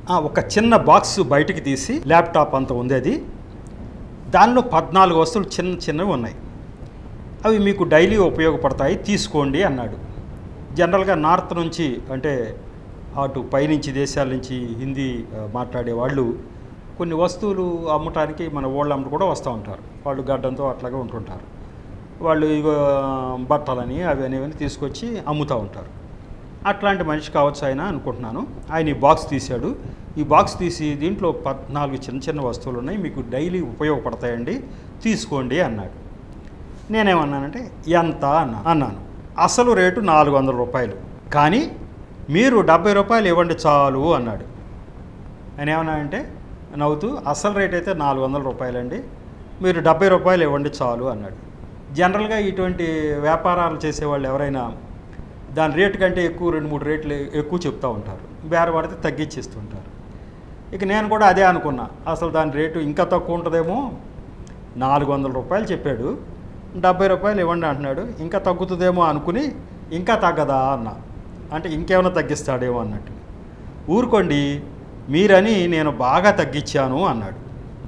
ఆ, ఒక చిన్న బాక్స్ బయటికి తీసి ల్యాప్టాప్ అంత ఉంది అది దానిలో పద్నాలుగు వస్తువులు చిన్న చిన్నవి ఉన్నాయి అవి మీకు డైలీ ఉపయోగపడతాయి తీసుకోండి అన్నాడు జనరల్గా నార్త్ నుంచి అంటే అటు పైనుంచి దేశాల నుంచి హిందీ ఆ, మాట్లాడే వాళ్ళు కొన్ని వస్తువులు అమ్మటానికి మన ఓళ్ళ అమ్మట కూడా వస్తూ ఉంటారు వాళ్ళు గడ్డంతో అట్లాగే ఉంటుంటారు వాళ్ళు ఇగో బట్టలని అవి అనేవి తీసుకొచ్చి అమ్ముతూ ఉంటారు అట్లాంటి మనిషి కావచ్చు ఆయన అనుకుంటున్నాను ఆయన ఈ బాక్స్ తీశాడు ఈ బాక్స్ తీసి దీంట్లో పద్నాలుగు చిన్న చిన్న వస్తువులు ఉన్నాయి మీకు డైలీ ఉపయోగపడతాయండి తీసుకోండి అన్నాడు నేనేమన్నానంటే ఎంత అన్నా అన్నాను అసలు రేటు నాలుగు వందల రూపాయలు కానీ మీరు డెబ్బై రూపాయలు ఇవ్వండి చాలు అన్నాడు ఆయన ఏమన్నాడంటే నవ్వుతూ అసలు రేట్ అయితే నాలుగు వందల రూపాయలండి మీరు డెబ్బై రూపాయలు ఇవ్వండి చాలు అన్నాడు జనరల్గా ఇటువంటి వ్యాపారాలు చేసేవాళ్ళు ఎవరైనా దాని రేటు కంటే ఎక్కువ రెండు మూడు రేట్లు ఎక్కువ చెప్తూ ఉంటారు బేర పడితే తగ్గించేస్తుంటారు ఇక నేను కూడా అదే అనుకున్నా అసలు దాని రేటు ఇంకా తక్కువ ఉంటుందేమో నాలుగు వందల రూపాయలు చెప్పాడు డెబ్బై రూపాయలు ఇవ్వండి అంటున్నాడు ఇంకా తగ్గుతుందేమో అనుకుని ఇంకా తగ్గదా అన్న అంటే ఇంకేమైనా తగ్గిస్తాడేమో అన్నట్టు ఊరుకోండి మీరని నేను బాగా తగ్గించాను అన్నాడు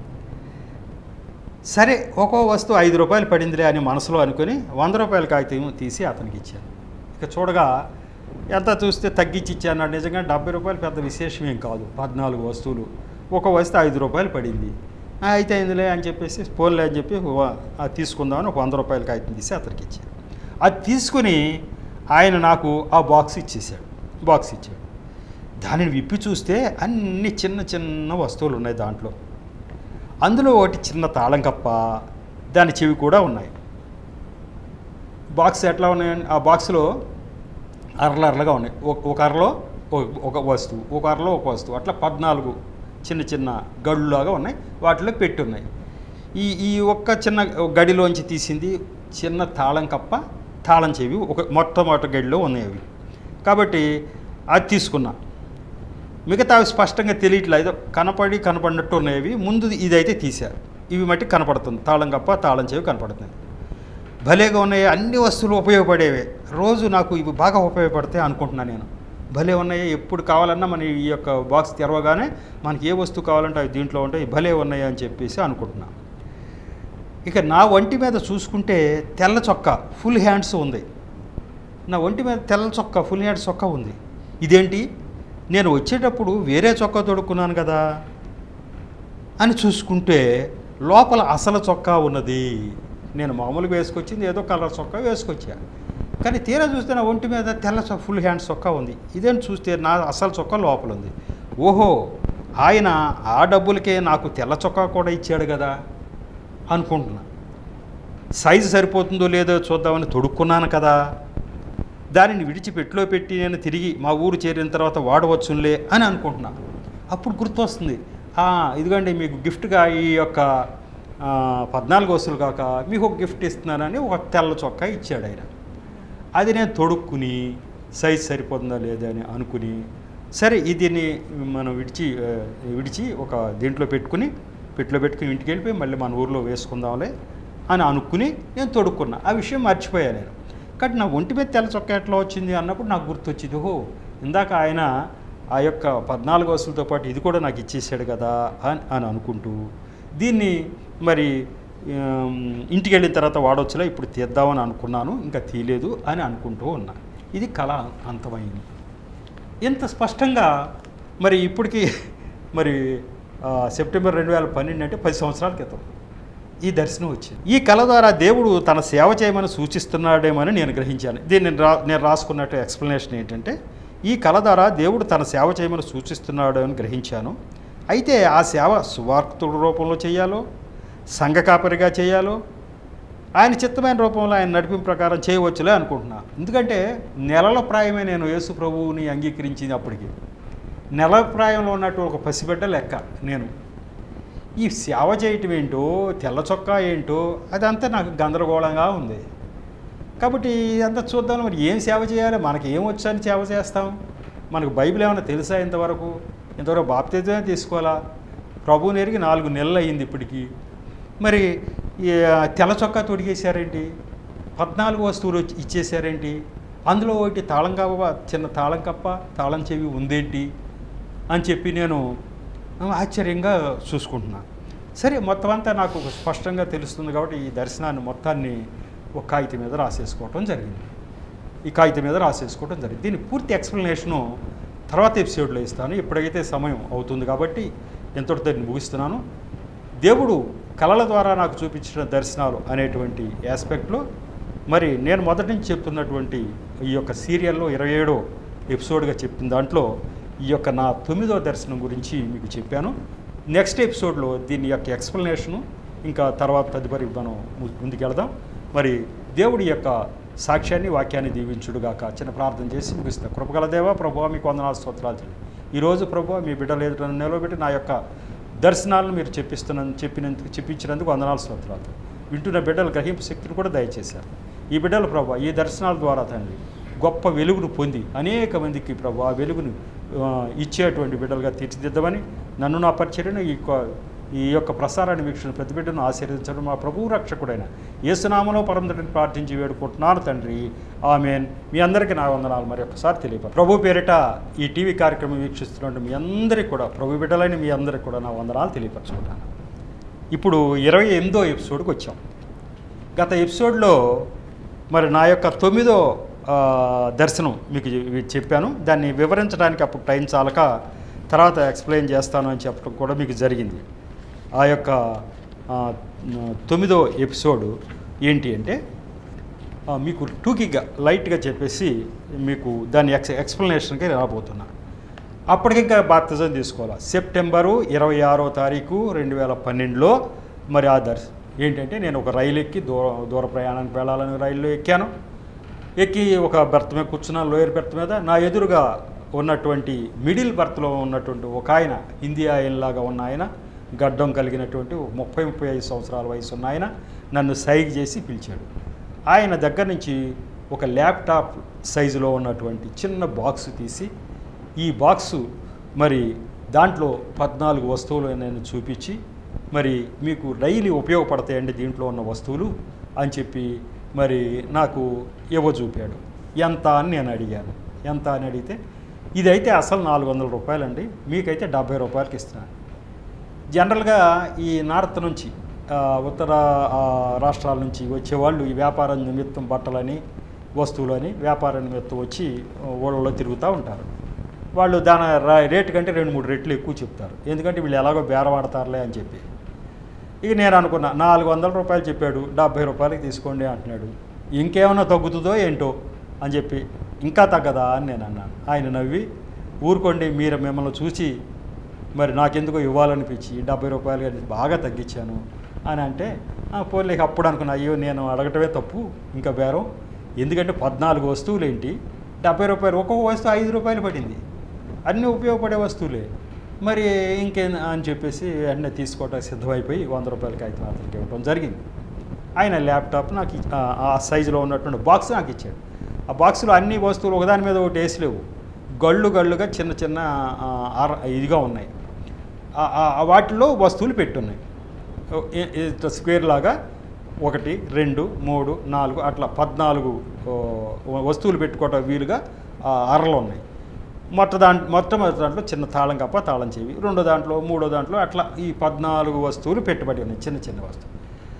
సరే ఒక్కో వస్తువు ఐదు రూపాయలు పడిందిలే అని మనసులో అనుకుని వంద రూపాయల కాగితం తీసి అతనికి ఇచ్చాను ఇక చూడగా ఎంత చూస్తే తగ్గించి ఇచ్చాను నిజంగా డెబ్బై రూపాయలు పెద్ద విశేషం ఏం కాదు పద్నాలుగు వస్తువులు ఒక వస్తువు ఐదు రూపాయలు పడింది "ఆ, అయితే అయిందిలే అని చెప్పేసి పోన్లే అని చెప్పి "వా- అది తీసుకుందామని ఒక వంద రూపాయల కాగితం తీసి అతనికి ఇచ్చాను అది తీసుకుని ఆయన నాకు ఆ బాక్స్ ఇచ్చేసాడు బాక్స్ ఇచ్చాడు దానిని విప్పి చూస్తే అన్ని చిన్న చిన్న వస్తువులు ఉన్నాయి దాంట్లో అందులో ఒకటి చిన్న తాళం కప్ప దాని చెవి కూడా ఉన్నాయి బాక్స్ ఎట్లా ఉన్నాయండి ఆ బాక్స్లో అరలు అరలుగా ఉన్నాయి ఒక- ఒక అరలో ఒక- ఒక వస్తువు ఒక అరలో ఒక వస్తువు అట్లా పద్నాలుగు చిన్న చిన్న గడులాగా ఉన్నాయి వాటిలో పెట్టి ఉన్నాయి ఈ ఈ ఒక్క చిన్న గడిలోంచి తీసింది చిన్న తాళం కప్ప తాళం చెవి ఒక మొట్టమొదటి గడిలో ఉన్నాయి అవి కాబట్టి అది తీసుకున్నా మిగతా అవి స్పష్టంగా తెలియట్లేదు ఏదో కనపడి కనపడినట్టు ఉన్నాయి ముందు ఇదైతే తీశారు ఇవి మట్టి కనపడుతుంది తాళం కప్ప తాళం చెవి కనపడుతుంది భలేగా ఉన్నాయి అన్ని వస్తువులు ఉపయోగపడేవే రోజు నాకు ఇవి బాగా ఉపయోగపడతాయి అనుకుంటున్నాను నేను భలే ఉన్నాయి ఎప్పుడు కావాలన్నా మన ఈ యొక్క బాక్స్ తెరవగానే మనకి ఏ వస్తువు కావాలంటే అవి దీంట్లో ఉంటాయి భలే ఉన్నాయి అని చెప్పేసి అనుకుంటున్నా ఇక నా ఒంటి మీద చూసుకుంటే తెల్ల చొక్కా ఫుల్ హ్యాండ్స్ ఉంది నా ఒంటి మీద తెల్ల చొక్కా ఫుల్ హ్యాండ్స్ చొక్కా ఉంది ఇదేంటి నేను వచ్చేటప్పుడు వేరే చొక్కా తొడుక్కున్నాను కదా అని చూసుకుంటే లోపల అసలు చొక్కా ఉన్నది నేను మామూలుగా వేసుకొచ్చింది ఏదో కలర్ చొక్కా వేసుకొచ్చా కానీ తీరా చూస్తే నా ఒంటి మీద తెల్ల చొ ఫుల్ హ్యాండ్స్ చొక్కా ఉంది ఇదేం చూస్తే నా అసలు చొక్కా లోపల ఉంది ఓహో ఆయన ఆ డబ్బులకే నాకు తెల్ల చొక్కా కూడా ఇచ్చాడు కదా అనుకుంటున్నా సైజు సరిపోతుందో లేదో చూద్దామని తొడుక్కున్నాను కదా దానిని విడిచిపెట్టులో పెట్టి నేను తిరిగి మా ఊరు చేరిన తర్వాత వాడవచ్చునులే అని అనుకుంటున్నా అప్పుడు గుర్తొస్తుంది "ఆ, ఇదిగోండి మీకు గిఫ్ట్గా ఈ యొక్క ఆ, పద్నాలుగు వస్తువులు కాక మీకు ఒక గిఫ్ట్ ఇస్తున్నానని ఒక తెల్ల చొక్కా ఇచ్చాడు ఆయన అది నేను తొడుక్కుని సైజ్ సరిపోతుందా లేదా అని అనుకుని సరే దీన్ని మనం విడిచి ఆ, విడిచి ఒక దీంట్లో పెట్టుకుని పెట్టులో పెట్టుకుని ఇంటికి వెళ్ళిపోయి మళ్ళీ మన ఊర్లో వేసుకుందాంలే అని అనుకుని నేను తొడుక్కున్నా ఆ విషయం మర్చిపోయాను నేను కాబట్టి నా ఒంటి మీద తెల్ల చొక్కా ఎట్లా వచ్చింది అన్నప్పుడు నాకు గుర్తొచ్చింది ఓహో ఇందాక ఆయన ఆ యొక్క పద్నాలుగు వస్తువులతో పాటు ఇది కూడా నాకు ఇచ్చేసాడు కదా అని అని అనుకుంటూ దీన్ని మరి ఆమ్, ఇంటికి వెళ్ళిన తర్వాత వాడవచ్చులే ఇప్పుడు తీద్దామని అనుకున్నాను ఇంకా తీయలేదు అని అనుకుంటూ ఉన్నా ఇది కళ అంతమైంది ఇంత స్పష్టంగా మరి ఇప్పటికీ మరి ఆ, సెప్టెంబర్ రెండు వేల పన్నెండు అంటే పది సంవత్సరాల క్రితం ఈ దర్శనం వచ్చింది ఈ కళ ద్వారా దేవుడు తన సేవ చేయమని సూచిస్తున్నాడేమని నేను గ్రహించాను దీన్ని నేను రా నేను రాసుకున్నట్టు ఎక్స్ప్లెనేషన్ ఏంటంటే ఈ కళ ద్వారా దేవుడు తన సేవ చేయమని సూచిస్తున్నాడు అని గ్రహించాను అయితే ఆ సేవ సువార్తుడు రూపంలో చేయాలో సంఘ కాపరిగా చేయాలో ఆయన చిత్తమైన రూపంలో ఆయన నడిపింపు ప్రకారం చేయవచ్చులే అనుకుంటున్నా ఎందుకంటే నెలల ప్రాయమే నేను యేసు ప్రభువుని అంగీకరించింది అప్పటికి నెల ప్రాయంలో ఉన్నట్టు ఒక పసిబిడ్డ లెక్క నేను ఈ సేవ చేయటం ఏంటో తెల్ల చొక్కా ఏంటో అదంతా నాకు గందరగోళంగా ఉంది కాబట్టి ఇదంతా చూద్దాం మరి ఏం సేవ చేయాలి మనకి ఏం వచ్చని సేవ చేస్తాం మనకు బైబిల్ ఏమైనా తెలుసా ఇంతవరకు ఇంతవరకు బాప్తిజమే తీసుకోవాలా ప్రభువుని ఎరిగి నాలుగు నెలలు అయ్యింది ఇప్పటికి మరి ఈ తెల్ల చొక్కా తొడిగేశారేంటి పద్నాలుగు వస్తువులు వచ్చి- ఇచ్చేసారేంటి అందులో ఒకటి తాళం కప్ప చిన్న తాళం కప్ప తాళం చెవి ఉందేంటి అని చెప్పి నేను ఆ, ఆశ్చర్యంగా చూసుకుంటున్నాను సరే మొత్తం అంతా నాకు ఒక స్పష్టంగా తెలుస్తుంది కాబట్టి ఈ దర్శనాన్ని మొత్తాన్ని ఒక కాగితం మీద రాసేసుకోవటం జరిగింది ఈ కాగితం మీద రాసేసుకోవడం జరిగింది దీని పూర్తి ఎక్స్ప్లెనేషను తర్వాత ఎపిసోడ్లో ఇస్తాను ఇప్పుడైతే సమయం అవుతుంది కాబట్టి ఎంతటితో నేను ముగిస్తున్నాను దేవుడు కళల ద్వారా నాకు చూపించిన దర్శనాలు అనేటువంటి ఆస్పెక్ట్లో మరి నేను మొదటి నుంచి చెప్తున్నటువంటి ఈ యొక్క సీరియల్లో ఇరవై ఏడో ఎపిసోడ్గా చెప్పిన దాంట్లో ఈ యొక్క నా తొమ్మిదో దర్శనం గురించి మీకు చెప్పాను నెక్స్ట్ ఎపిసోడ్లో దీని యొక్క ఎక్స్ప్లెనేషను ఇంకా తర్వాత తదుపరి మనం ము- ముందుకెళ్దాం మరి దేవుడి యొక్క సాక్ష్యాన్ని వాక్యాన్ని దీవించుడుగాక చిన్న ప్రార్థన చేసి ముగిస్తా కృపగల దేవా ప్రభు మీకు వందనాలు స్తోత్రాలు తెలియ ఈరోజు ప్రభు మీ బిడ్డలు ఎదుట నిలబెట్టి నా యొక్క దర్శనాలను మీరు చెప్పిస్తున్న చెప్పినందుకు చెప్పించినందుకు వందనాలు స్తోత్రాలు వింటున్న బిడ్డల గ్రహింపు శక్తిని కూడా దయచేశారు ఈ బిడ్డలు ప్రభు ఈ దర్శనాల ద్వారా తండ్రి గొప్ప వెలుగును పొంది అనేక మందికి ప్రభు ఆ వెలుగును ఆ, ఇచ్చేటువంటి బిడ్డలుగా తీర్చిదిద్దమని నన్ను నా పరిచర్యను ఈ యొక్క ఈ యొక్క ప్రసారాన్ని వీక్షణ ప్రతి బిడ్డను ఆశీర్వదించడం మా ప్రభువు రక్షకుడైన యేసునామలో పరమదని ప్రార్థించి వేడుకుంటున్నాను తండ్రి ఆమెన్ మీ అందరికీ నా వందనాలు మరి ఒకసారి తెలియప ప్రభు పేరిట ఈ టీవీ కార్యక్రమం వీక్షిస్తున్న మీ అందరికీ కూడా ప్రభు బిడ్డలైన మీ అందరికీ కూడా నా వందనాలు తెలియపరచుకుంటాను ఇప్పుడు ఇరవై ఎనిమిదో ఎపిసోడ్కి వచ్చాం గత ఎపిసోడ్లో మరి నా యొక్క తొమ్మిదో ఆ, దర్శనం మీకు చె- చెప్పాను దాన్ని వివరించడానికి అప్పుడు టైం చాలక తర్వాత ఎక్స్ప్లెయిన్ చేస్తాను అని చెప్పడం కూడా మీకు జరిగింది ఆ యొక్క ఆ, తొమ్మిదో ఎపిసోడ్ ఏంటి అంటే ఆ, మీకు టూకీగా లైట్గా చెప్పేసి మీకు దాని ఎక్స్ ఎక్స్ప్లెనేషన్కి రాబోతున్నా అప్పటికింకా బాప్తిజం తీసుకోవాలి సెప్టెంబరు ఇరవై ఆరో తారీఖు రెండు వేల పన్నెండులో మరి ఆ దర్శ ఏంటంటే నేను ఒక రైలు ఎక్కి దూర దూర ప్రయాణానికి వెళ్ళాలని రైల్లో ఎక్కాను ఎక్కి ఒక బెర్త్ మీద కూర్చున్నాను లోయర్ బెర్త్ మీద నా ఎదురుగా ఉన్నటువంటి మిడిల్ బెర్త్లో ఉన్నటువంటి ఒక ఆయన హిందీ ఆయనలాగా ఉన్న ఆయన గడ్డం కలిగినటువంటి ఒక ముప్పై ముప్పై ఐదు సంవత్సరాల వయసు ఉన్న ఆయన నన్ను సైగ్ చేసి పిలిచాడు ఆయన దగ్గర నుంచి ఒక ల్యాప్టాప్ సైజులో ఉన్నటువంటి చిన్న బాక్స్ తీసి ఈ బాక్సు మరి దాంట్లో పద్నాలుగు వస్తువులు నేను చూపించి మరి మీకు రైలు ఉపయోగపడతాయండి దీంట్లో ఉన్న వస్తువులు అని చెప్పి మరి నాకు ఇవ్వ చూపాడు ఎంత అని నేను అడిగాను ఎంత అని అడిగితే ఇదైతే అసలు నాలుగు వందల రూపాయలండి మీకైతే డెబ్బై రూపాయలకి ఇస్తున్నాను జనరల్గా ఈ నార్త్ నుంచి ఆ, ఉత్తర ఆ, రాష్ట్రాల నుంచి వచ్చేవాళ్ళు ఈ వ్యాపారం నిమిత్తం బట్టలని వస్తువులని వ్యాపార నిమిత్తం వచ్చి ఊళ్ళలో తిరుగుతూ ఉంటారు వాళ్ళు దాని రా- రేటు కంటే రెండు మూడు రెట్లు ఎక్కువ చెప్తారు ఎందుకంటే వీళ్ళు ఎలాగో బేరవాడతారులే అని చెప్పి ఇక నేను అనుకున్నా నాలుగు వందల రూపాయలు చెప్పాడు డెబ్బై రూపాయలకి తీసుకోండి అంటున్నాడు ఇంకేమైనా తగ్గుతుందో ఏంటో అని చెప్పి ఇంకా తగ్గదా అని నేను అన్నాను ఆయన నవ్వి ఊరుకోండి మీరు మిమ్మల్ని చూసి మరి నాకెందుకో ఇవ్వాలనిపించి డెబ్బై రూపాయలు కానీ బాగా తగ్గించాను అని అంటే "ఆ, పోన్లే ఇక అప్పుడు అనుకున్నా అయ్యో నేను అడగటమే తప్పు ఇంకా బేరం ఎందుకంటే పద్నాలుగు వస్తువులు ఏంటి డెబ్బై రూపాయలు ఒక్కొక్క వస్తువు ఐదు రూపాయలు పడింది అన్నీ ఉపయోగపడే వస్తువులే మరి ఇంకేం అని చెప్పేసి వెంటనే తీసుకోవడానికి సిద్ధమైపోయి వంద రూపాయలకి అయితే అతనికి ఇవ్వడం జరిగింది ఆయన ల్యాప్టాప్ నాకు ఇచ్- ఆ- ఆ సైజులో ఉన్నటువంటి బాక్స్ నాకు ఇచ్చాడు ఆ బాక్స్లో అన్ని వస్తువులు ఒకదాని మీద ఒకటి వేసలేవు గళ్ళు గళ్ళుగా చిన్న చిన్న ఆ, ఆర ఇదిగా ఉన్నాయి ఆ- ఆ- ఆ వాటిలో వస్తువులు పెట్టున్నాయి ఓ- ఏ- ఏ- ఇట్లా స్క్వేర్ లాగా ఒకటి రెండు మూడు నాలుగు అట్లా పద్నాలుగు ఓ, వస్తువులు పెట్టుకోవటం వీలుగా ఆ అరలు ఉన్నాయి మొట్ట దాంట్లో మొట్టమొదటి దాంట్లో చిన్న తాళం కప్ప తాళం చెవి రెండో దాంట్లో మూడో దాంట్లో అట్లా ఈ పద్నాలుగు వస్తువులు పెట్టుబడి ఉన్నాయి చిన్న చిన్న వస్తువులు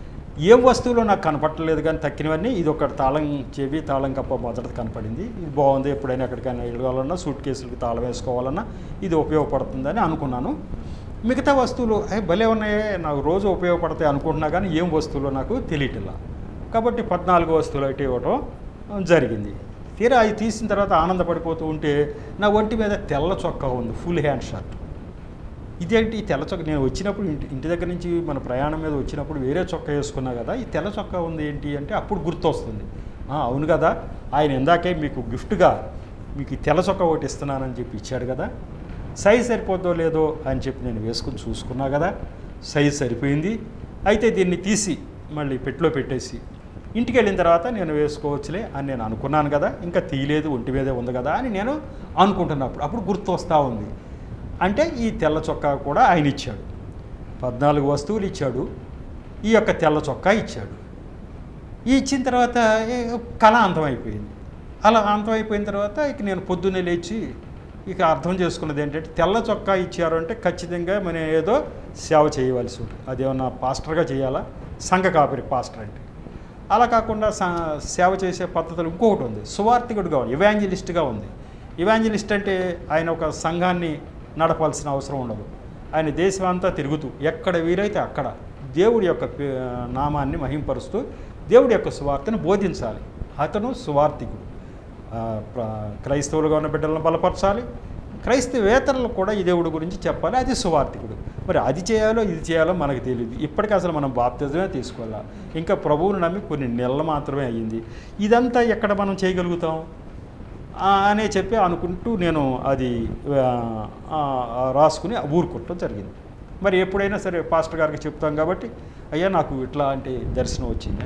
ఏ వస్తువులు నాకు కనపడలేదు కానీ తక్కినవన్నీ ఇది ఒక తాళం చెవి తాళం కప్ప మొదట కనపడింది ఇది బాగుంది ఎప్పుడైనా ఎక్కడికైనా వెళ్ళాలన్నా సూట్ కేసులకి తాళం వేసుకోవాలన్నా ఇది ఉపయోగపడుతుందని అనుకున్నాను మిగతా వస్తువులు "ఏ, భలే ఉన్నాయే నాకు రోజు ఉపయోగపడతాయి అనుకుంటున్నా కానీ ఏం వస్తువులు నాకు తెలియట్లా కాబట్టి పద్నాలుగు వస్తువులు అయితే ఇవ్వటం జరిగింది తీరా అవి తీసిన తర్వాత ఆనందపడిపోతూ ఉంటే నా ఒంటి మీద తెల్ల చొక్కా ఉంది ఫుల్ హ్యాండ్ షర్ట్ ఇదేంటి ఈ తెల్ల చొక్కా నేను వచ్చినప్పుడు ఇంటి ఇంటి దగ్గర నుంచి మన ప్రయాణం మీద వచ్చినప్పుడు వేరే చొక్కా వేసుకున్నా కదా ఈ తెల్ల చొక్కా ఉంది ఏంటి అంటే అప్పుడు గుర్తొస్తుంది "ఆ, అవును కదా ఆయన ఇందాకే మీకు గిఫ్ట్గా మీకు ఈ తెల్ల చొక్కా ఒకటి ఇస్తున్నానని చెప్పి ఇచ్చాడు కదా సైజ్ సరిపోద్దో లేదో అని చెప్పి నేను వేసుకుని చూసుకున్నా కదా సైజ్ సరిపోయింది అయితే దీన్ని తీసి మళ్ళీ పెట్టిలో పెట్టేసి ఇంటికి వెళ్ళిన తర్వాత నేను వేసుకోవచ్చులే అని నేను అనుకున్నాను కదా ఇంకా తీయలేదు ఒంటి మీదే ఉంది కదా అని నేను అనుకుంటున్నప్పుడు అప్పుడు గుర్తు వస్తూ ఉంది అంటే ఈ తెల్ల చొక్కా కూడా ఆయన ఇచ్చాడు పద్నాలుగు వస్తువులు ఇచ్చాడు ఈ యొక్క తెల్ల చొక్కా ఇచ్చాడు ఈ ఇచ్చిన తర్వాత ఏ, కళ అంతమైపోయింది అలా అంతమైపోయిన తర్వాత ఇక నేను పొద్దున్నే లేచి ఇక అర్థం చేసుకున్నది ఏంటంటే తెల్ల చొక్కా ఇచ్చారు అంటే ఖచ్చితంగా మనం ఏదో సేవ చేయవలసి ఉంటుంది అదేమన్నా పాస్టర్గా చేయాలా సంఘ కాపరి పాస్టర్ అంటే అలా కాకుండా స- సేవ చేసే పద్ధతులు ఇంకొకటి ఉంది సువార్థికుడిగా ఉంది ఇవాంజలిస్ట్గా ఉంది ఇవాంజలిస్ట్ అంటే ఆయన ఒక సంఘాన్ని నడపాల్సిన అవసరం ఉండదు ఆయన దేశం అంతా తిరుగుతూ ఎక్కడ వీలైతే అక్కడ దేవుడి యొక్క పే- నామాన్ని మహింపరుస్తూ దేవుడి యొక్క సువార్తను బోధించాలి అతను సువార్థికుడు ఆ, ప్ర- క్రైస్తవులుగా ఉన్న బిడ్డలను బలపరచాలి క్రైస్తవేతరులకు కూడా ఈ దేవుడి గురించి చెప్పాలి అది సువార్థికుడు మరి అది చేయాలో ఇది చేయాలో మనకు తెలియదు ఇప్పటికీ అసలు మనం బాప్తిజమే తీసుకోవాలా ఇంకా ప్రభువుని నమ్మి కొన్ని నెలలు మాత్రమే అయ్యింది ఇదంతా ఎక్కడ మనం చేయగలుగుతాం ఆ, అనే చెప్పి అనుకుంటూ నేను అది ఆ, ఆ, రాసుకుని ఊరుకుంటం జరిగింది మరి ఎప్పుడైనా సరే పాస్టర్ గారికి చెప్తాం కాబట్టి అయ్యా నాకు ఇట్లాంటి దర్శనం వచ్చింది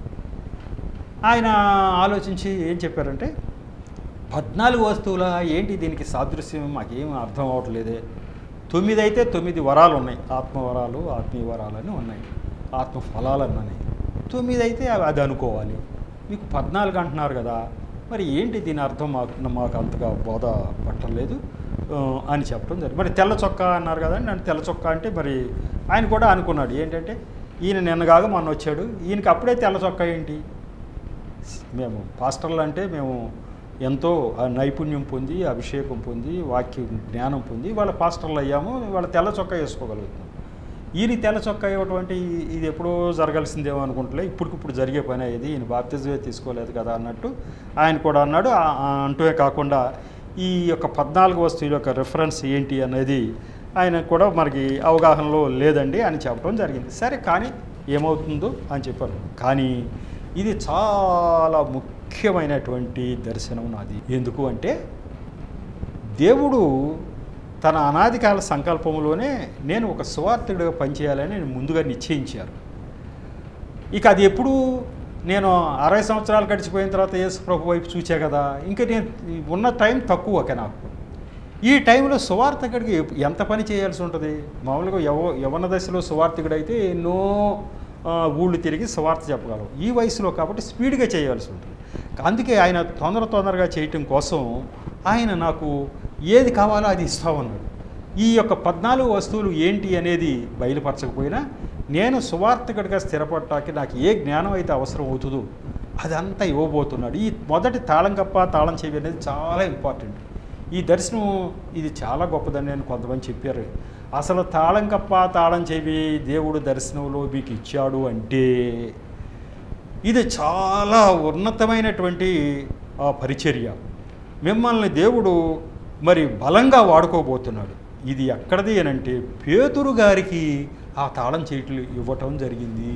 ఆయన ఆలోచించి ఏం చెప్పారంటే పద్నాలుగు వస్తువుల ఏంటి దీనికి సాదృశ్యం మాకేం అర్థం అవ్వట్లేదే తొమ్మిది అయితే తొమ్మిది వరాలు ఉన్నాయి ఆత్మ వరాలు ఆత్మీయ వరాలు అని ఉన్నాయి ఆత్మ ఫలాలు అని ఉన్నాయి తొమ్మిది అయితే అవి- అది అనుకోవాలి మీకు పద్నాలుగు అంటున్నారు కదా మరి ఏంటి దీని అర్థం మాకు మాకు అంతగా బోధ పట్టలేదు ఆ, అని చెప్పడం జరిగింది మరి తెల్ల చొక్కా అన్నారు కదా నన్ను తెల్ల చొక్కా అంటే మరి ఆయన కూడా అనుకున్నాడు ఏంటంటే ఈయన నిన్నగాక మొన్న వచ్చాడు ఈయనకి అప్పుడే తెల్ల చొక్కా ఏంటి మేము పాస్టర్లు అంటే మేము ఎంతో ఆ నైపుణ్యం పొంది అభిషేకం పొంది వాక్య జ్ఞానం పొంది వాళ్ళ పాస్టర్లు అయ్యాము వాళ్ళ తెల్ల చొక్కా వేసుకోగలుగుతున్నాం ఈయన తెల్ల చొక్కా ఇవ్వటం అంటే ఈ- ఇది ఎప్పుడో జరగాల్సిందేమో అనుకుంటలే ఇప్పటికిప్పుడు జరిగే పని ఇది ఈయన బాప్తిజమే తీసుకోలేదు కదా అన్నట్టు ఆయన కూడా అన్నాడు ఆ- ఆ అంటూనే కాకుండా ఈ యొక్క పద్నాలుగు వస్తువుల యొక్క రిఫరెన్స్ ఏంటి అనేది ఆయన కూడా మనకి అవగాహనలో లేదండి అని చెప్పడం జరిగింది సరే కానీ ఏమవుతుందో అని చెప్పారు కానీ ఇది చాలా ముఖ్యమైనటువంటి దర్శనం నాది ఎందుకు అంటే దేవుడు తన అనాదికాల సంకల్పంలోనే నేను ఒక సువార్థుడిగా పనిచేయాలని నేను ముందుగా నిశ్చయించారు ఇక అది ఎప్పుడు నేను అరవై సంవత్సరాలు గడిచిపోయిన తర్వాత యేసు ప్రభు వైపు చూచా కదా ఇంకా నేను ఉన్న టైం తక్కువ ఒక నాకు ఈ టైంలో సువార్థకుడికి ఎప్- ఎంత పని చేయాల్సి ఉంటుంది మామూలుగా యవ యవన దశలో సువార్థకుడు అయితే ఎన్నో ఆ, ఊళ్ళు తిరిగి సువార్త చెప్పగలం ఈ వయసులో కాబట్టి స్పీడ్గా చేయాల్సి ఉంటుంది అందుకే ఆయన తొందర తొందరగా చేయటం కోసం ఆయన నాకు ఏది కావాలో అది ఇస్తామన్నాడు ఈ యొక్క పద్నాలుగు వస్తువులు ఏంటి అనేది బయలుపరచకపోయినా నేను సువార్థకుడిగా స్థిరపడటానికి నాకు ఏ జ్ఞానం అయితే అవసరం అవుతుందో అదంతా ఇవ్వబోతున్నాడు ఈ మొదటి తాళం కప్ప తాళం చెవి అనేది చాలా ఇంపార్టెంట్ ఈ దర్శనం ఇది చాలా గొప్పదని నేను కొంతమంది చెప్పారు అసలు తాళం కప్ప తాళం చెవి దేవుడు దర్శనంలో మీకు ఇచ్చాడు అంటే ఇది చాలా ఉన్నతమైనటువంటి ఆ, పరిచర్య మిమ్మల్ని దేవుడు మరి బలంగా వాడుకోబోతున్నాడు ఇది ఎక్కడిది అని అంటే పేతురు గారికి ఆ తాళం చేతులు ఇవ్వటం జరిగింది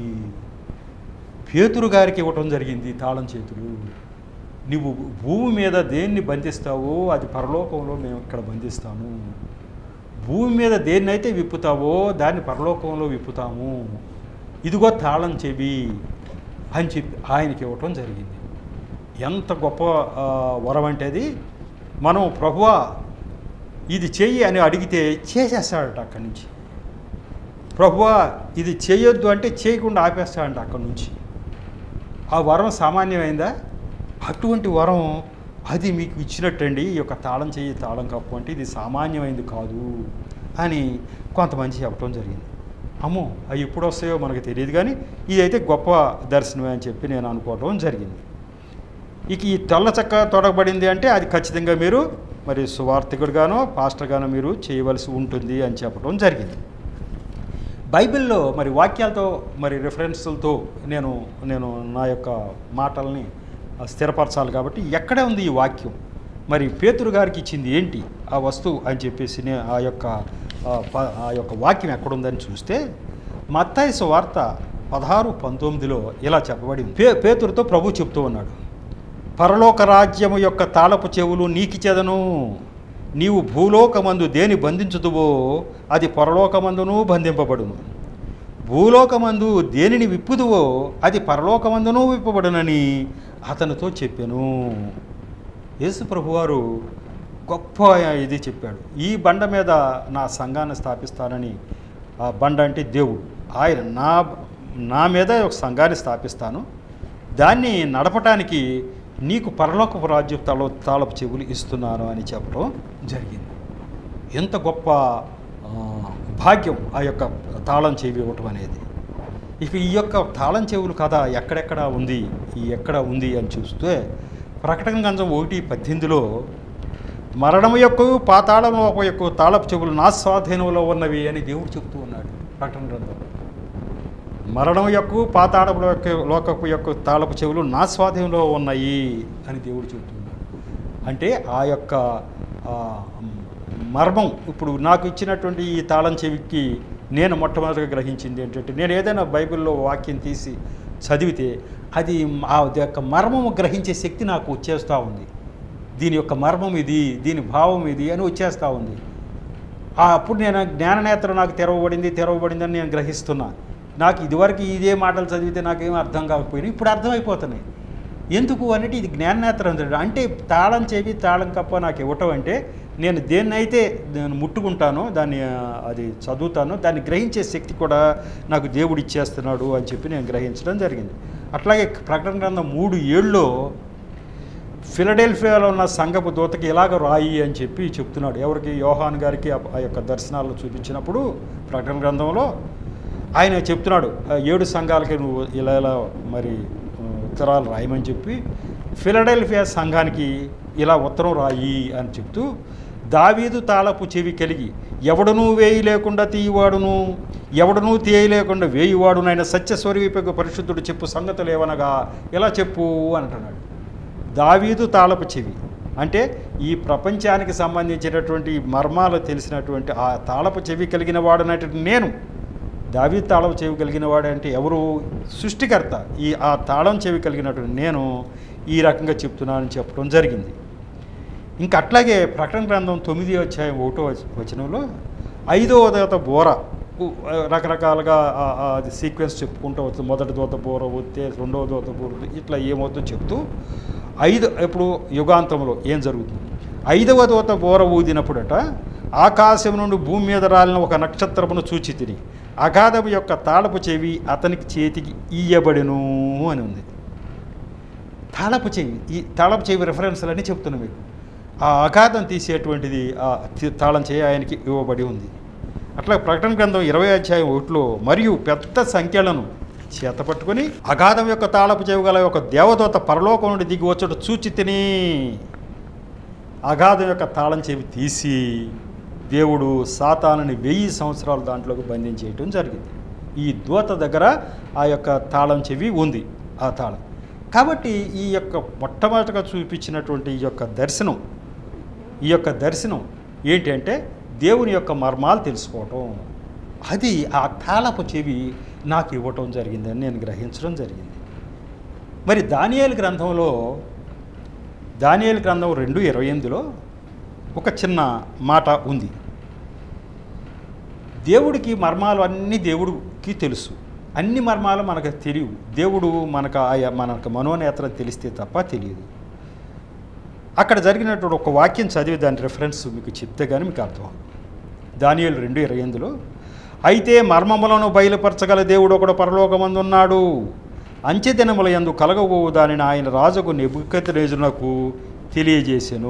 పేతురు గారికి ఇవ్వటం జరిగింది తాళం చేతులు నువ్వు భూమి మీద దేన్ని బంధిస్తావో అది పరలోకంలో మేము ఇక్కడ బంధిస్తాము భూమి మీద దేన్నైతే విప్పుతావో దాన్ని పరలోకంలో విప్పుతాము ఇదిగో తాళం చెవి అని చెప్పి ఆయనకి ఇవ్వటం జరిగింది ఎంత గొప్ప ఆ, వరం అంటే అది మనం ప్రభువా ఇది చెయ్యి అని అడిగితే చేసేస్తాడట అక్కడి నుంచి ప్రభువా ఇది చేయొద్దు అంటే చేయకుండా ఆపేస్తాడంట అక్కడి నుంచి ఆ వరం సామాన్యమైందా అటువంటి వరం అది మీకు ఇచ్చినట్టండి ఈ యొక్క తాళం చెయ్యి తాళం కప్పు అంటే ఇది సామాన్యమైంది కాదు అని కొంతమంది చెప్పడం జరిగింది అమ్మో అవి ఎప్పుడు వస్తాయో మనకు తెలియదు కానీ ఇదైతే గొప్ప దర్శనమే అని చెప్పి నేను అనుకోవడం జరిగింది ఇక ఈ తెల్ల చక్క తొడగబడింది అంటే అది ఖచ్చితంగా మీరు మరి సువార్థికుడిగానో పాస్టర్గానో మీరు చేయవలసి ఉంటుంది అని చెప్పడం జరిగింది బైబిల్లో మరి వాక్యాలతో మరి రిఫరెన్స్లతో నేను నేను నా యొక్క మాటల్ని ఆ, స్థిరపరచాలి కాబట్టి ఎక్కడ ఉంది ఈ వాక్యం మరి పేతురు గారికి ఇచ్చింది ఏంటి ఆ వస్తువు అని చెప్పేసి నే- ఆ యొక్క ఆ, ప- ఆ యొక్క వాక్యం ఎక్కడుందని చూస్తే మత్తాయి వార్త పదహారు పంతొమ్మిదిలో ఇలా చెప్పబడింది పే పేతురుతో ప్రభు చెప్తూ ఉన్నాడు పరలోక రాజ్యము యొక్క తాళపు చెవులు నీకిచెదను నీవు భూలోకమందు దేని బంధించుదువో అది పరలోకమందును బంధింపబడును భూలోకమందు దేనిని విప్పుదువో అది పరలోకమందును విప్పబడునని అతనితో చెప్పాను యేసు ప్రభువారు గొప్ప ఇది చెప్పాడు ఈ బండ మీద నా సంఘాన్ని స్థాపిస్తానని ఆ బండ అంటే దేవుడు ఆయన నా నా మీద ఒక సంఘాన్ని స్థాపిస్తాను దాన్ని నడపటానికి నీకు పరలోకపు రాజ్యం తల తాళపు చెవులు ఇస్తున్నాను అని చెప్పడం జరిగింది ఎంత గొప్ప ఆ, భాగ్యం ఆ యొక్క తాళం చెవి ఇవ్వటం అనేది ఇక ఈ యొక్క తాళం చెవులు కథ ఎక్కడెక్కడ ఉంది ఈ ఎక్కడ ఉంది అని చూస్తే ప్రకటన గంధం ఒకటి పద్దెనిమిదిలో మరణం యొక్క పాతాళం యొక్క తాళపు చెవులు నా స్వాధీనంలో ఉన్నవి అని దేవుడు చెప్తూ ఉన్నాడు ప్రకటన గ్రంథంలో మరణం యొక్క పాతాళపు యొక్క లోకపు యొక్క తాళపు చెవులు నా స్వాధీనంలో ఉన్నాయి అని దేవుడు చెబుతున్నాడు అంటే ఆ యొక్క ఆ, మర్మం ఇప్పుడు నాకు ఇచ్చినటువంటి ఈ తాళం చెవికి నేను మొట్టమొదటిగా గ్రహించింది ఏంటంటే నేను ఏదైనా బైబిల్లో వాక్యం తీసి చదివితే అది ఆ యొక్క మర్మము గ్రహించే శక్తి నాకు వచ్చేస్తూ ఉంది దీని యొక్క మర్మం ఇది దీని భావం ఇది అని వచ్చేస్తూ ఉంది ఆ అప్పుడు నేను జ్ఞాననేత్రం నాకు తెరవబడింది తెరవబడింది అని నేను గ్రహిస్తున్నా నాకు ఇదివరకు ఇదే మాటలు చదివితే నాకేం అర్థం కాకపోయినాయి ఇప్పుడు అర్థమైపోతున్నాయి ఎందుకు అనేది ఇది జ్ఞాననేత్రం అంటాడు. అంటే తాళం చెవి తాళం కప్ప నాకు ఇవ్వటం అంటే నేను దేన్నైతే నేను ముట్టుకుంటానో దాన్ని ఆ, అది చదువుతానో దాన్ని గ్రహించే శక్తి కూడా నాకు దేవుడు ఇచ్చేస్తున్నాడు అని చెప్పి నేను గ్రహించడం జరిగింది అట్లాగే ప్రకటన గ్రంథం మూడు ఏళ్ళలో ఫిలడెల్ఫియాలో ఉన్న సంఘపు దూతకి ఇలాగ రాయి అని చెప్పి చెప్తున్నాడు ఎవరికి యోహాన్ గారికి ఆ ఆ యొక్క దర్శనాల్లో చూపించినప్పుడు ప్రకటన గ్రంథంలో ఆయన చెప్తున్నాడు "ఆ ఏడు సంఘాలకి నువ్వు ఇలా ఇలా మరి ఆ, ఉత్తరాలు రాయమని చెప్పి ఫిలడెల్ఫియా సంఘానికి ఇలా ఉత్తరం రాయి అని చెప్తూ దావీదు తాళపు చెవి కలిగి ఎవడనూ వేయి లేకుండా తీయవాడును ఎవడనూ తీయి లేకుండా వేయివాడునైన సత్యస్వరూపకు పరిశుద్ధుడు చెప్పు సంగతులు ఏవనగా ఇలా చెప్పు అంటున్నాడు దావీదు తాళపు చెవి అంటే ఈ ప్రపంచానికి సంబంధించినటువంటి మర్మాలు తెలిసినటువంటి ఆ తాళపు చెవి కలిగిన వాడనటువంటి నేను దావీదు తాళపు చెవి కలిగిన వాడు అంటే ఎవరు సృష్టికర్త ఈ ఆ తాళం చెవి కలిగినటువంటి నేను ఈ రకంగా చెప్తున్నానని చెప్పడం జరిగింది ఇంకా అట్లాగే ప్రకటన గ్రంథం తొమ్మిది అధ్యాయం ఒకటో వచ- వచనంలో ఐదవ దోత బోర ఉ- రకరకాలుగా ఆ- ఆ అది సీక్వెన్స్ చెప్పుకుంటూ వస్తుంది మొదటి దోత బోర వస్తే రెండవ దోత బోర వస్తే ఇట్లా ఏమవుతుందో చెప్తూ ఐదు ఇప్పుడు యుగాంతంలో ఏం జరుగుతుంది ఐదవ దోత బోర ఊదినప్పుడట ఆకాశం నుండి భూమి మీద రాలిన ఒక నక్షత్రమును చూచి తిని అగాధము యొక్క తాళపు చెవి అతనికి చేతికి ఇయ్యబడెను అని ఉంది తాళపు చెవి ఈ తాళపు చెవి రెఫరెన్స్లని చెప్తున్నా మీకు ఆ అగాధం తీసేటువంటిది ఆ తి- తాళం చేయి ఆయనకి ఇవ్వబడి ఉంది అట్లా ప్రకటన గ్రంథం ఇరవై అధ్యాయం ఒకటిలో మరియు పెద్ద సంఖ్యలను చేత పట్టుకొని అగాధం యొక్క తాళపు చెవి గల ఒక దేవదూత పరలోకం నుండి దిగి వచ్చుట చూచి తిని అగాధం యొక్క తాళం చెవి తీసి దేవుడు సాతానుని వెయ్యి సంవత్సరాలు దాంట్లోకి బంధించేయటం జరిగింది ఈ దూత దగ్గర ఆ యొక్క తాళం చెవి ఉంది ఆ తాళం కాబట్టి ఈ యొక్క మొట్టమొదటిగా చూపించినటువంటి ఈ యొక్క దర్శనం ఈ యొక్క దర్శనం ఏంటంటే దేవుని యొక్క మర్మాలు తెలుసుకోవటం అది ఆ తాళపు చెవి నాకు ఇవ్వటం జరిగిందని నేను గ్రహించడం జరిగింది మరి దానియేలు గ్రంథంలో దానియేలు గ్రంథం రెండు ఇరవై ఎనిమిదిలో ఒక చిన్న మాట ఉంది దేవుడికి మర్మాలు అన్నీ దేవుడికి తెలుసు అన్ని మర్మాలు మనకు తెలియవు దేవుడు మనకు ఆయా మనకు మనోనేత్రం తెలిస్తే తప్ప తెలియదు అక్కడ జరిగినటువంటి ఒక వాక్యం చదివి దాని రెఫరెన్స్ మీకు చెప్తే కానీ మీకు అర్థం దానియేలు రెండు ఇరవై ఎనిమిదిలో అయితే మర్మములను బయలుపరచగల దేవుడు ఒకడు పరలోకమందు ఉన్నాడు అంచెదినముల యందు కలగబోవు దానిని ఆయన రాజుకు నెబుకద్రేజునకు తెలియజేసెను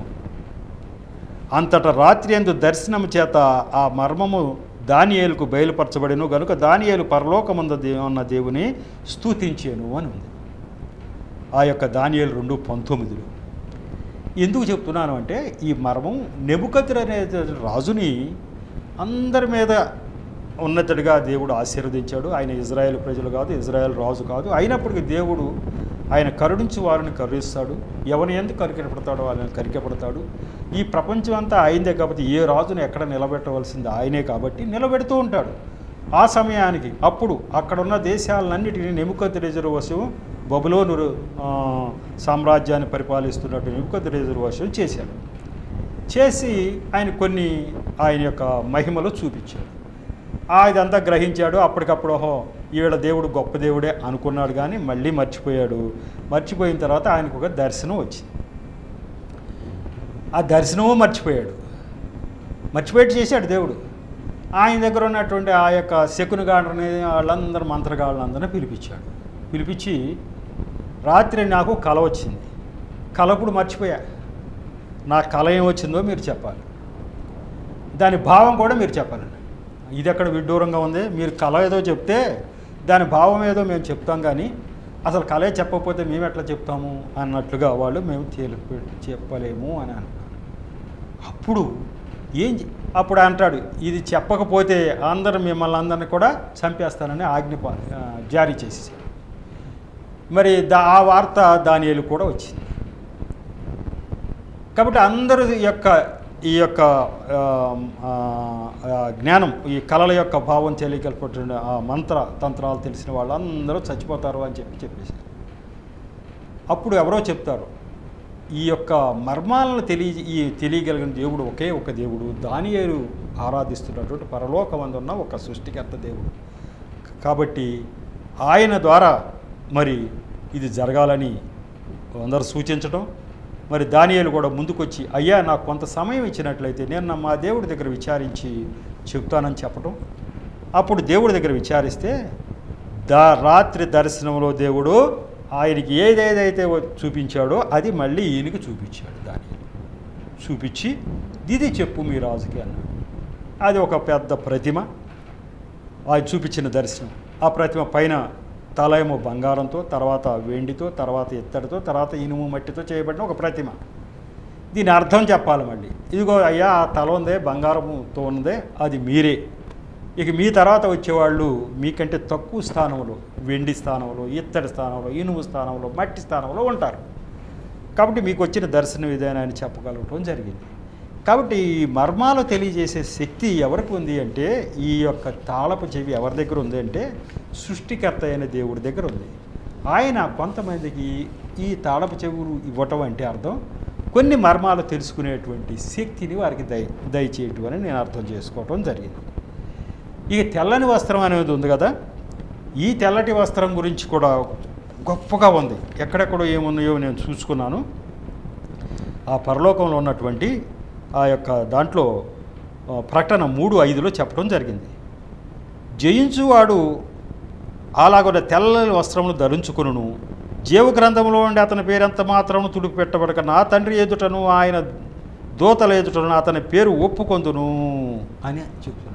అంతట రాత్రి ఎందు దర్శనము చేత ఆ మర్మము దానియేలుకు బయలుపరచబడిను గనుక దానియేలు పరలోకమందు దే ఉన్న దేవుని స్తుతించాను అని ఉంది ఆ యొక్క దానియేలు రెండు పంతొమ్మిదిలో ఎందుకు చెప్తున్నాను అంటే ఈ మర్మం నెబుకద్ర అనే రాజుని అందరి మీద ఉన్నతుడిగా దేవుడు ఆశీర్వదించాడు ఆయన ఇజ్రాయెల్ ప్రజలు కాదు ఇజ్రాయెల్ రాజు కాదు అయినప్పటికీ దేవుడు ఆయన కరుణించి వారిని కరుణిస్తాడు ఎవరిని ఎందుకు కరికెపడతాడో వాళ్ళని కరికెపడతాడు ఈ ప్రపంచం అంతా ఆయనదే కాబట్టి ఏ రాజును ఎక్కడ నిలబెట్టవలసింది ఆయనే కాబట్టి నిలబెడుతూ ఉంటాడు ఆ సమయానికి అప్పుడు అక్కడున్న దేశాలన్నిటినీ నెముకత్ రిజర్వసు బబులోను ఆ, సామ్రాజ్యాన్ని పరిపాలిస్తున్నట్టు నెముకత్ రిజర్వసు చేశాడు చేసి ఆయన కొన్ని ఆయన యొక్క మహిమలు చూపించాడు ఆ ఇదంతా గ్రహించాడు అప్పటికప్పుడు ఓహో ఈవిడ దేవుడు గొప్ప దేవుడే అనుకున్నాడు కానీ మళ్ళీ మర్చిపోయాడు మర్చిపోయిన తర్వాత ఆయనకు ఒక దర్శనం వచ్చింది ఆ దర్శనము మర్చిపోయాడు మర్చిపోయేట్టు చేశాడు దేవుడు ఆయన దగ్గర ఉన్నటువంటి ఆ యొక్క శకునిగాడిని వాళ్ళందరూ మంత్రగాళ్ళందరినీ పిలిపించాడు పిలిపించి రాత్రి నాకు కల వచ్చింది కలప్పుడు మర్చిపోయా నా కళ ఏం వచ్చిందో మీరు చెప్పాలి దాని భావం కూడా మీరు చెప్పాలండి ఇది ఎక్కడ విడ్డూరంగా ఉంది మీరు కళ ఏదో చెప్తే దాని భావం ఏదో మేము చెప్తాం కానీ అసలు కళే చెప్పకపోతే మేము ఎట్లా చెప్తాము అన్నట్లుగా వాళ్ళు మేము తేలిపి చెప్పలేము అని అన్నారు అప్పుడు ఏం చే- అప్పుడు అంటాడు ఇది చెప్పకపోతే అందరు మిమ్మల్ని అందరిని కూడా చంపేస్తానని ఆజ్ఞ పా- ఆ, జారీ చేసేసాడు మరి దా ఆ వార్త దానియేలు కూడా వచ్చింది కాబట్టి అందరి యొక్క ఈ యొక్క ఆ, ఆ, ఆ, జ్ఞానం ఈ కళల యొక్క భావం తెలియగలిపేటువంటి ఆ మంత్ర తంత్రాలు తెలిసిన వాళ్ళందరూ చచ్చిపోతారు అని చెప్పి చెప్పేశారు అప్పుడు ఎవరో చెప్తారు ఈ యొక్క మర్మాలను తెలియ ఈ తెలియగలిగిన దేవుడు ఒకే ఒక దేవుడు దానియేలు ఆరాధిస్తున్నటువంటి పరలోకమందున్న ఒక సృష్టికర్త దేవుడు కాబట్టి ఆయన ద్వారా మరి ఇది జరగాలని అందరూ సూచించడం మరి దానియేలు కూడా ముందుకొచ్చి అయ్యా నాకు కొంత సమయం ఇచ్చినట్లయితే నేను నా మా దేవుడి దగ్గర విచారించి చెప్తానని చెప్పడం అప్పుడు దేవుడి దగ్గర విచారిస్తే దా రాత్రి దర్శనంలో దేవుడు ఆయనకి ఏదేదైతే చూపించాడో అది మళ్ళీ ఈయనకి చూపించాడు దాని చూపించి ఇది చెప్పు మీ రాజుకి అన్నాడు అది ఒక పెద్ద ప్రతిమ ఆయన చూపించిన దర్శనం ఆ ప్రతిమ పైన తల ఏమో బంగారంతో తర్వాత వెండితో తర్వాత ఇత్తడితో తర్వాత ఇనుము మట్టితో చేయబడిన ఒక ప్రతిమ దీని అర్థం చెప్పాలి మళ్ళీ ఇదిగో అయ్యా ఆ తల ఉందే బంగారంతో ఉందే అది మీరే ఇక మీ తర్వాత వచ్చేవాళ్ళు మీకంటే తక్కువ స్థానంలో వెండి స్థానంలో ఇత్తడి స్థానంలో ఇనుము స్థానంలో మట్టి స్థానంలో ఉంటారు కాబట్టి మీకు వచ్చిన దర్శనం ఇదేనా అని చెప్పగలగటం జరిగింది కాబట్టి ఈ మర్మాలు తెలియజేసే శక్తి ఎవరికి ఉంది అంటే ఈ యొక్క తాళపు చెవి ఎవరి దగ్గర ఉంది అంటే సృష్టికర్త అయిన దేవుడి దగ్గర ఉంది ఆయన కొంతమందికి ఈ తాళపు చెవులు ఇవ్వటం అంటే అర్థం కొన్ని మర్మాలు తెలుసుకునేటువంటి శక్తిని వారికి దయ దయచేయటం అని నేను అర్థం చేసుకోవటం జరిగింది ఇక తెల్లని వస్త్రం అనేది ఉంది కదా ఈ తెల్లటి వస్త్రం గురించి కూడా గొప్పగా ఉంది ఎక్కడెక్కడో ఏమున్నాయో నేను చూసుకున్నాను ఆ పరలోకంలో ఉన్నటువంటి ఆ యొక్క దాంట్లో ఆ, ప్రకటన మూడు ఐదులో చెప్పడం జరిగింది జయించువాడు అలాగొన్న తెల్లని వస్త్రములు ధరించుకును జీవ గ్రంథంలో ఉండి అతని పేరెంత మాత్రము తుడిపి పెట్టబడక నా తండ్రి ఎదుటను ఆయన దూతల ఎదుటను అతని పేరు ఒప్పుకొందును అని చెప్తున్నాడు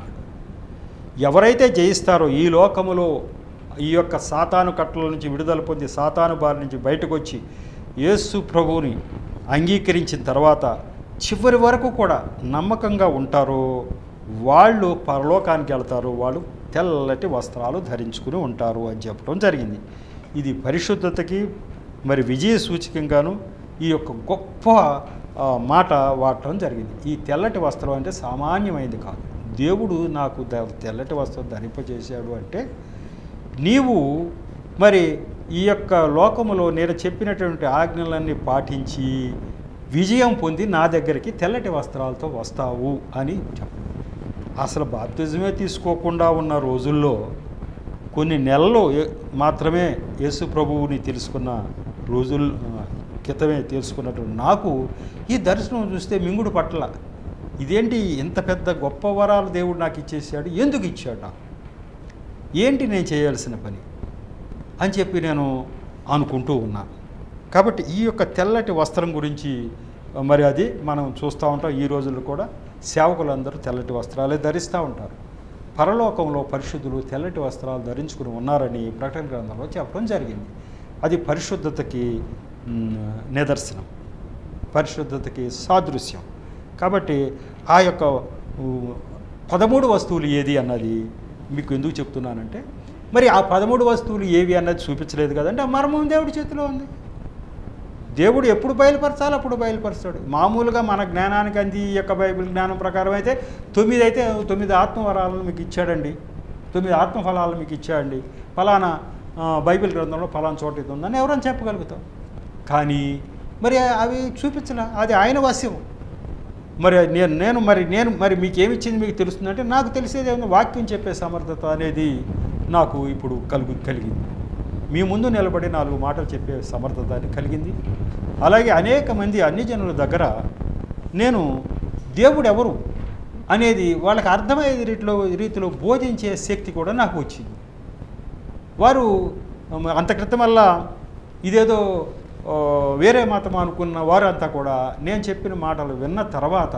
ఎవరైతే జయిస్తారో ఈ లోకములో ఈ యొక్క సాతాను కట్టల నుంచి విడుదల పొంది సాతాను బారి నుంచి బయటకు వచ్చి యేసు ప్రభువుని అంగీకరించిన తర్వాత చివరి వరకు కూడా నమ్మకంగా ఉంటారో వాళ్ళు పరలోకానికి వెళ్తారు వాళ్ళు తెల్లటి వస్త్రాలు ధరించుకుని ఉంటారు అని చెప్పడం జరిగింది ఇది పరిశుద్ధతకి మరి విజయ సూచకంగాను ఈ యొక్క గొప్ప ఆ, మాట వాడటం జరిగింది ఈ తెల్లటి వస్త్రం అంటే సామాన్యమైనది కాదు దేవుడు నాకు ద- తెల్లటి వస్త్రం ధరింపజేశాడు అంటే నీవు మరి ఈ యొక్క లోకములో నేను చెప్పినటువంటి ఆజ్ఞలన్నీ పాటించి విజయం పొంది నా దగ్గరికి తెల్లటి వస్త్రాలతో వస్తావు అని చెప్ప అసలు బాప్తిజమే తీసుకోకుండా ఉన్న రోజుల్లో కొన్ని నెలలు ఏ- మాత్రమే యేసు ప్రభువుని తెలుసుకున్న రోజుల్ ఆ, క్రితమే తెలుసుకున్నటువంటి నాకు ఈ దర్శనం చూస్తే మింగుడు పట్ల ఇదేంటి ఇంత పెద్ద గొప్ప వరాలు దేవుడు నాకు ఇచ్చేసాడు ఎందుకు ఇచ్చాడు నాకు ఏంటి నేను చేయాల్సిన పని అని చెప్పి నేను అనుకుంటూ ఉన్నాను కాబట్టి ఈ యొక్క తెల్లటి వస్త్రం గురించి మరి అది మనం చూస్తూ ఉంటాం ఈ రోజుల్లో కూడా సేవకులందరూ తెల్లటి వస్త్రాలే ధరిస్తూ ఉంటారు పరలోకంలో పరిశుద్ధులు తెల్లటి వస్త్రాలు ధరించుకుని ఉన్నారని ప్రకటన గ్రంథంలో చెప్పడం జరిగింది అది పరిశుద్ధతకి మ్, నిదర్శనం పరిశుద్ధతకి సాదృశ్యం కాబట్టి ఆ యొక్క ఊ, పదమూడు వస్తువులు ఏది అన్నది మీకు ఎందుకు చెప్తున్నానంటే మరి ఆ పదమూడు వస్తువులు ఏవి అన్నది చూపించలేదు కదంటే ఆ మర్మం దేవుడి చేతిలో ఉంది దేవుడు ఎప్పుడు బయలుపరచాలో అప్పుడు బయలుపరుస్తాడు మామూలుగా మన జ్ఞానానికి అంది ఈ యొక్క బైబిల్ జ్ఞానం ప్రకారం అయితే తొమ్మిది అయితే తొమ్మిది ఆత్మవరాలను మీకు ఇచ్చాడండి తొమ్మిది ఆత్మఫలాలు మీకు ఇచ్చాడండి ఫలానా ఆ, బైబిల్ గ్రంథంలో ఫలానా చోట ఇది ఉందని ఎవరైనా చెప్పగలుగుతాం కానీ మరి అవి చూపించలే అది ఆయన వశ్యం మరి నేను నేను మరి నేను మరి మీకు ఏమి ఇచ్చింది మీకు తెలుస్తుందంటే నాకు తెలిసేది ఏమన్నా వాక్యం చెప్పే సమర్థత అనేది నాకు ఇప్పుడు కలుగు కలిగింది మీ ముందు నిలబడి నాలుగు మాటలు చెప్పే సమర్థత అని కలిగింది అలాగే అనేక మంది అన్ని జనుల దగ్గర నేను దేవుడు ఎవరు అనేది వాళ్ళకి అర్థమయ్యే రీతిలో రీతిలో బోధించే శక్తి కూడా నాకు వచ్చింది వారు ఉమ్, అంత క్రితం వల్ల ఇదేదో ఆ, వేరే మతం అనుకున్న వారంతా కూడా నేను చెప్పిన మాటలు విన్న తర్వాత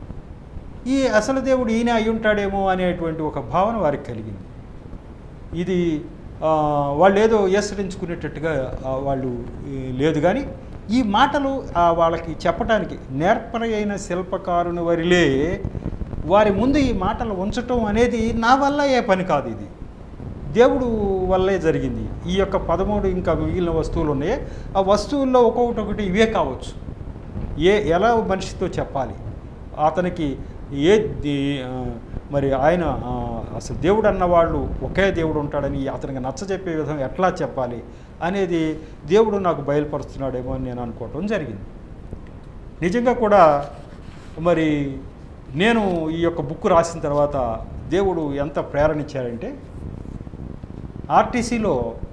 ఈ అసలు దేవుడు ఈయన అయి ఉంటాడేమో అనేటువంటి ఒక భావన వారికి కలిగింది ఇది ఆ, వాళ్ళు ఏదో ఏసరించుకునేటట్టుగా ఆ, వాళ్ళు ఈ, లేదు కానీ ఈ మాటలు ఆ, వాళ్ళకి చెప్పడానికి నేర్పరైన శిల్పకారుని వరిలే వారి ముందు ఈ మాటలు ఉంచటం అనేది నా వల్ల ఏ పని కాదు ఇది దేవుడు వల్లే జరిగింది ఈ యొక్క పదమూడు ఇంకా మిగిలిన వస్తువులు ఉన్నాయి ఆ వస్తువుల్లో ఒక్కొక్కటి ఒకటి ఇవే కావచ్చు ఏ ఎలా మనిషితో చెప్పాలి అతనికి ఏ ది- ఆ, మరి ఆయన ఆ, అసలు దేవుడు అన్నవాళ్ళు ఒకే దేవుడు ఉంటాడని అతనికి నచ్చ చెప్పే విధం ఎట్లా చెప్పాలి అనేది దేవుడు నాకు బయలుపరుస్తున్నాడేమో అని నేను అనుకోవటం జరిగింది నిజంగా కూడా మరి నేను ఈ యొక్క బుక్ రాసిన తర్వాత దేవుడు ఎంత ప్రేరణ ఇచ్చాడంటే ఆర్టీసీలో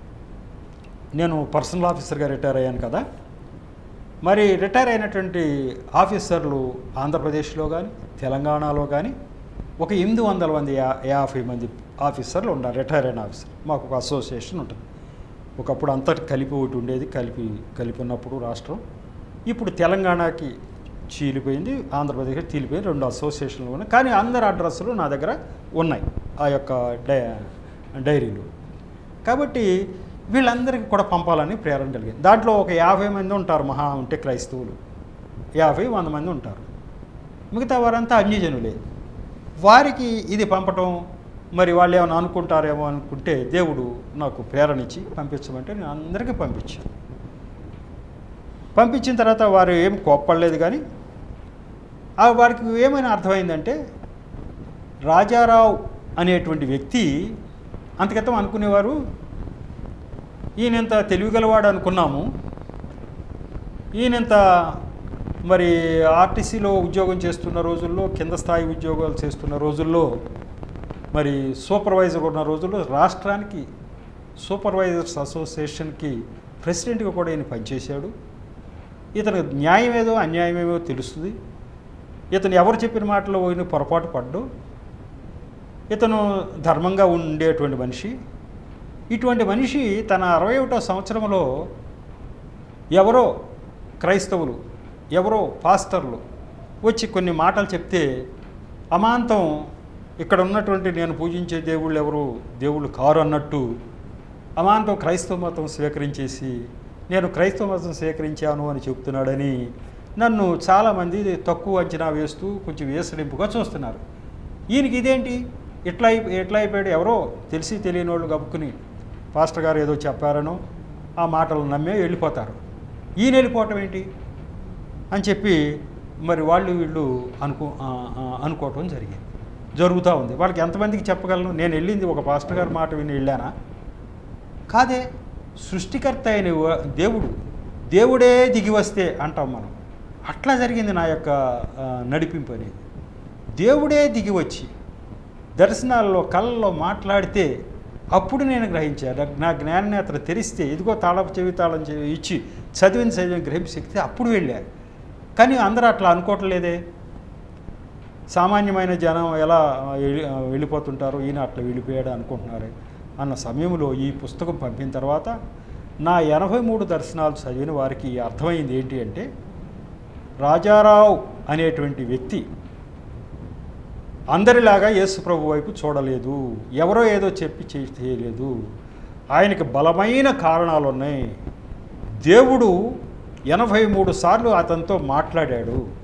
నేను పర్సనల్ ఆఫీసర్గా రిటైర్ అయ్యాను కదా మరి రిటైర్ అయినటువంటి ఆఫీసర్లు ఆంధ్రప్రదేశ్లో కానీ తెలంగాణలో కానీ ఒక ఎనిమిది వందల మంది యా- యాభై మంది ఆఫీసర్లు ఉన్నారు రిటైర్ అయిన ఆఫీసర్ మాకు ఒక అసోసియేషన్ ఉంటుంది ఒకప్పుడు అంతటి కలిపి ఒకటి ఉండేది కలిపి కలిపి ఉన్నప్పుడు రాష్ట్రం ఇప్పుడు తెలంగాణకి చీలిపోయింది ఆంధ్రప్రదేశ్ చీలిపోయింది రెండు అసోసియేషన్లు ఉన్నాయి కానీ అందరి అడ్రస్లు నా దగ్గర ఉన్నాయి ఆ యొక్క డై డైరీలు కాబట్టి వీళ్ళందరికీ కూడా పంపాలని ప్రేరణ కలిగింది దాంట్లో ఒక యాభై మంది ఉంటారు మహా ఉంటే క్రైస్తవులు యాభై వంద మంది ఉంటారు మిగతా వారంతా అన్యజనులే వారికి ఇది పంపటం మరి వాళ్ళు ఏమైనా అనుకుంటారేమో అనుకుంటే దేవుడు నాకు ప్రేరణ ఇచ్చి పంపించమంటే నేను అందరికీ పంపించాను పంపించిన తర్వాత వారు ఏం కోప్పడలేదు కానీ ఆ వారికి ఏమైనా అర్థమైందంటే రాజారావు అనేటువంటి వ్యక్తి అంతకితం అనుకునేవారు ఈయనంత తెలివిగలవాడు అనుకున్నాము ఈయనంత మరి ఆర్టీసీలో ఉద్యోగం చేస్తున్న రోజుల్లో కింద స్థాయి ఉద్యోగాలు చేస్తున్న రోజుల్లో మరి సూపర్వైజర్ ఉన్న రోజుల్లో రాష్ట్రానికి సూపర్వైజర్స్ అసోసియేషన్కి ప్రెసిడెంట్గా కూడా ఈయన పనిచేశాడు ఇతను న్యాయం ఏదో అన్యాయం ఏమో తెలుస్తుంది ఇతను ఎవరు చెప్పిన మాటలో ఈయన పొరపాటు పడ్డు ఇతను ధర్మంగా ఉండేటువంటి మనిషి ఇటువంటి మనిషి తన అరవై ఒకటో సంవత్సరంలో ఎవరో క్రైస్తవులు ఎవరో పాస్టర్లు వచ్చి కొన్ని మాటలు చెప్తే అమాంతం ఇక్కడ ఉన్నటువంటి నేను పూజించే దేవుళ్ళు ఎవరు దేవుళ్ళు కారు అన్నట్టు అమాంతం క్రైస్తవ మతం స్వీకరించేసి నేను క్రైస్తవ మతం స్వీకరించాను అని చెప్తున్నాడని నన్ను చాలామంది తక్కువ అంచనా వేస్తూ కొంచెం వేసడింపుగా చూస్తున్నారు ఈయనకి ఇదేంటి ఎట్లా అయి- ఎట్లా అయిపోయాడు ఎవరో తెలిసి తెలియని వాళ్ళు గబుక్కుని పాస్టర్ గారు ఏదో చెప్పారనో ఆ మాటలు నమ్మే వెళ్ళిపోతారు ఈయన వెళ్ళిపోవటం ఏంటి అని చెప్పి మరి వాళ్ళు వీళ్ళు అనుకో ఆ, ఆ, అనుకోవటం జరిగింది జరుగుతూ ఉంది వాళ్ళకి ఎంతమందికి చెప్పగలను నేను వెళ్ళింది ఒక పాస్టర్ గారి మాట విని వెళ్ళానా కాదే సృష్టికర్త అయిన వ- దేవుడు దేవుడే దిగి వస్తే అంటాం మనం అట్లా జరిగింది నా యొక్క ఆ, నడిపింపు అనేది దేవుడే దిగి వచ్చి దర్శనాల్లో కళ్ళలో మాట్లాడితే అప్పుడు నేను గ్రహించాను నా జ్ఞాననేత్ర తెరిస్తే ఇదిగో తాళపు చెవి తాళం చెవి ఇచ్చి చదివిన చదివిన గ్రహింపు శక్తి అప్పుడు వెళ్ళారు కానీ అందరూ అట్లా అనుకోవట్లేదే సామాన్యమైన జనం ఎలా వెళ్ళి- వెళ్ళిపోతుంటారో ఈయన అట్లా వెళ్ళిపోయాడు అనుకుంటున్నారు అన్న సమయంలో ఈ పుస్తకం పంపిన తర్వాత నా ఎనభై మూడు దర్శనాలు చదివిన వారికి అర్థమైంది ఏంటి అంటే రాజారావు అనేటువంటి వ్యక్తి అందరిలాగా యేసు ప్రభు వైపు చూడలేదు ఎవరో ఏదో చెప్పి చే- చేయలేదు ఆయనకి బలమైన కారణాలు ఉన్నాయి దేవుడు ఎనభై మూడు సార్లు అతనితో మాట్లాడాడు